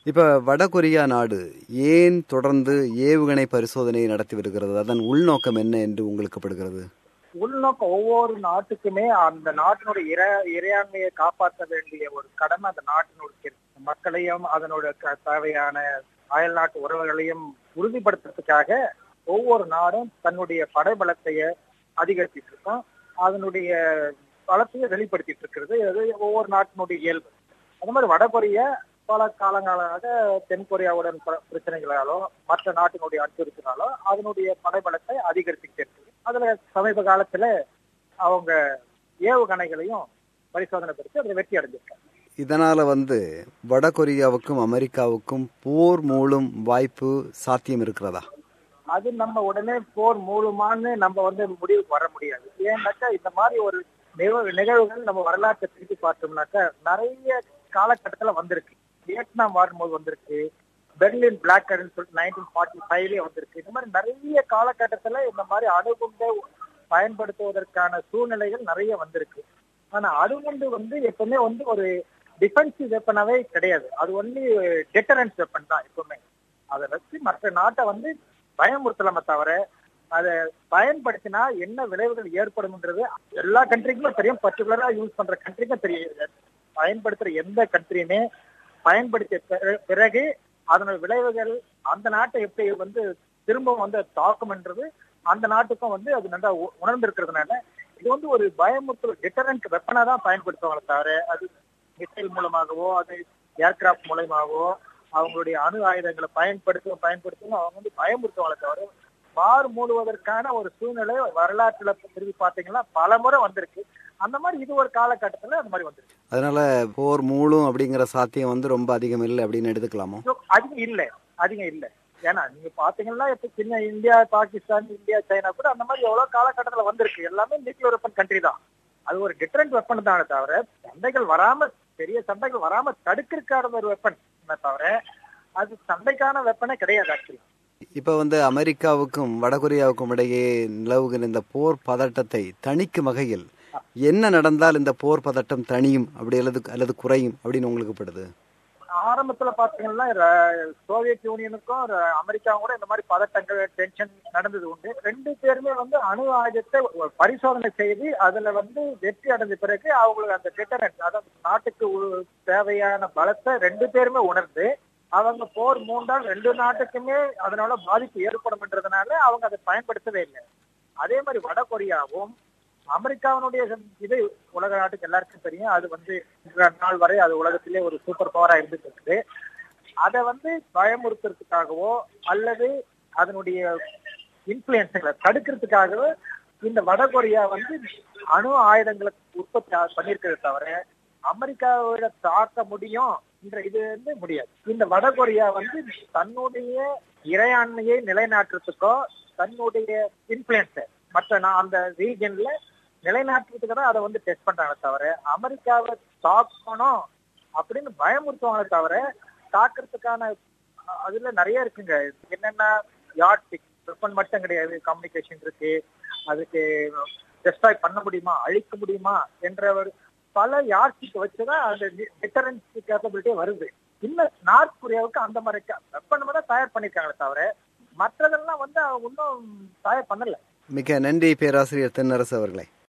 இப்ப வடகொரியா நாடு ஏன் தொடர்ந்து ஏவுகணை பரிசோதனை நடத்தி வருகிறது அதன் உள்நோக்கம் என்ன என்று உங்களுக்கு படுகிறது உள்நோக்கம் ஒவ்வொரு நாட்டுக்குமே அந்த நாட்டினுடைய இற இறையாண்மையை காப்பாற்ற வேண்டிய ஒரு கடமை அந்த நாட்டினுடைய இருக்கு. மக்களையும் அதனோட க- தேவையான அயல் நாட்டு உறவுகளையும் உறுதிப்படுத்துறதுக்காக ஒவ்வொரு நாடும் தன்னுடைய படைபலத்தைய அதிகரிச்சிட்டு இருக்கோம் அதனுடைய பலத்தையும் வெளிப்படுத்திட்டு இருக்கிறது அது ஒவ்வொரு நாட்டினுடைய இயல்பு அந்த மாதிரி வடகொரியா பல காலங்களாக தென்கொரியாவுடன் ப- பிரச்சனைகளாலோ மற்ற நாட்டினுடைய அச்சுறுத்தினாலோ அதனுடைய படைபலத்தை அதிகரிச்சுக்கிட்டே இருக்குது அதுல சமீப காலத்துல அவங்க ஏவுகணைகளையும் பரிசோதனை படுத்தி அதில் வெற்றி அடைஞ்சிருக்காங்க இதனால வந்து வடகொரியாவுக்கும் அமெரிக்காவுக்கும் போர் மூலம் வாய்ப்பு சாத்தியம் இருக்கிறதா அது நம்ம உடனே போர் மூலமான்னு நம்ம வந்து முடிவுக்கு வர முடியாது ஏன்னாக்கா இந்த மாதிரி ஒரு நிகழ்வு- நிகழ்வுகள் நம்ம வரலாற்றை திருப்பி பார்த்தோம்னாக்கா நிறைய காலகட்டத்துல வந்திருக்கு வியட்நாம் வார் போது வந்திருக்கு பெர்லின் பிளாக் கரண்ட் சொல்லிட்டு நைன்டீன் ஃபார்ட்டி ஃபைவ்லயே வந்திருக்கு இந்த மாதிரி நிறைய காலகட்டத்துல இந்த மாதிரி அணுகுண்டை பயன்படுத்துவதற்கான சூழ்நிலைகள் நிறைய வந்திருக்கு ஆனா அணுகுண்டு வந்து எப்பவுமே வந்து ஒரு டிஃபென்சிவ் வெப்பனாவே கிடையாது அது ஒன்லி டெட்டரன்ஸ் வெப்பன் தான் எப்பவுமே அதை வச்சு மற்ற நாட்டை வந்து பயமுறுத்தலாமே தவிர அதை பயன்படுத்தினா என்ன விளைவுகள் ஏற்படும்ன்றது எல்லா கண்ட்ரிக்குமே தெரியும் பர்டிகுலரா யூஸ் பண்ற கண்ட்ரிக்கும் தெரியும் பயன்படுத்துற எந்த கண்ட்ரியுமே பயன்படுத்திய பிற- பிறகு அதனோட விளைவுகள் அந்த நாட்டை எப்படி வந்து திரும்பவும் வந்து தாக்கும்ன்றது அந்த நாட்டுக்கும் வந்து அது நல்லா உ- உணர்ந்திருக்கிறதுனால இது வந்து ஒரு பயமுறுத்தல் டிட்டரண்ட் வெப்பனா தான் பயன்படுத்துவாங்களே தவிர அது மிசைல் மூலமாகவோ அது ஏர்கிராஃப்ட் மூலமாகவோ அவங்களுடைய அணு ஆயுதங்களை பயன்படுத்தும் பயன்படுத்தும் அவங்க வந்து பயமுறுத்துவாங்களே தவிர மாறு மூடுவதற்கான ஒரு சூழ்நிலை வரலாற்றுல திரும்பி பாத்தீங்கன்னா பல முறை வந்திருக்கு அந்த மாதிரி இது ஒரு காலகட்டத்துல அந்த மாதிரி வந்திருக்கு அதனால போர் மூலம் அப்படிங்கிற சாத்தியம் வந்து ரொம்ப அதிகம் இல்லை அப்படின்னு எடுத்துக்கலாமோ So, அதிகம் இல்ல அதிகம் இல்ல ஏன்னா நீங்க பாத்தீங்கன்னா இப்ப சின்ன இந்தியா பாகிஸ்தான் இந்தியா சைனா கூட அந்த மாதிரி எவ்வளவு காலகட்டத்துல வந்திருக்கு எல்லாமே நியூக்ளியர் வெப்பன் கண்ட்ரி தான் அது ஒரு டிஃபரெண்ட் வெப்பன் தானே தவிர சண்டைகள் வராம பெரிய சண்டைகள் வராம தடுக்கிறதுக்கான ஒரு வெப்பன் தவிர அது சண்டைக்கான வெப்பனே கிடையாது ஆக்சுவலி இப்ப வந்து அமெரிக்காவுக்கும் வடகொரியாவுக்கும் இடையே நிலவுகிற இந்த போர் பதட்டத்தை தணிக்கும் வகையில் என்ன நடந்தால் இந்த போர் பதட்டம் தணியும் அப்படி அல்லது அல்லது குறையும் அப்படின்னு உங்களுக்கு படுது ஆரம்பத்துல பாத்தீங்கன்னா ர- சோவியத் யூனியனுக்கும் ர- அமெரிக்காவும் கூட இந்த மாதிரி பதட்டங்கள் டென்ஷன் நடந்தது உண்டு ரெண்டு பேருமே வந்து அணு ஆயுதத்தை ஒரு பரிசோதனை செய்து அதுல வந்து வெற்றி அடைஞ்ச பிறகு அவங்களுக்கு அந்த டிட்டரன்ஸ் அதாவது நாட்டுக்கு உ- தேவையான பலத்தை ரெண்டு பேருமே உணர்ந்து அவங்க போர் மூண்டால் ரெண்டு நாட்டுக்குமே அதனால பாதிப்பு ஏற்படும்ன்றதுனால அவங்க அதை பயன்படுத்தவே இல்லை அதே மாதிரி வட கொரியாவும் அமெரிக்காவினுடைய இது உலக நாட்டுக்கு எல்லாருக்கும் தெரியும் அது வந்து இந்த நாள் வரை அது உலகத்திலே ஒரு சூப்பர் பவரா இருந்துட்டு இருக்குது அதை வந்து பயமுறுத்துறதுக்காகவோ அல்லது அதனுடைய இன்ஃபுளுன்ஸுகளை தடுக்கிறதுக்காகவோ இந்த வட கொரியா வந்து அணு ஆயுதங்களை உற்பத்தி ஆ- பண்ணியிருக்கிறத தவிர அமெரிக்காவோட தாக்க முடியும் என்ற இது வந்து முடியாது இந்த வட கொரியா வந்து தன்னுடைய இறையாண்மையை நிலைநாட்டுறதுக்கோ தன்னுடைய இன்ஃபுளுன்ஸை மற்ற நா- அந்த ரீஜன்ல நிலைநாட்டுறதுக்கு தான் அதை வந்து டெஸ்ட் பண்றாங்க தவிர அமெரிக்காவை தாக்கணும் அப்படின்னு பயமுறுத்துவாங்களே தவிர தாக்குறதுக்கான அ- அதுல நிறைய இருக்குங்க என்னன்னா யாட்சிக் வெப்பன் மட்டும் கிடையாது கம்யூனிகேஷன் இருக்கு அதுக்கு டெஸ்ட்ராய் பண்ண முடியுமா அழிக்க முடியுமா என்ற ஒரு பல யாட்சிக்கு வச்சுதான் அந்த டிட்டரன்ஸ் கேப்பபிலிட்டியே வருது இன்னும் நார்த் கொரியாவுக்கு அந்த மாதிரி வெப்பன் தான் தயார் பண்ணிருக்காங்களே தவிர மற்றதெல்லாம் வந்து அவங்க இன்னும் தயார் பண்ணல மிக நன்றி பேராசிரியர் தென்னரசு அவர்களே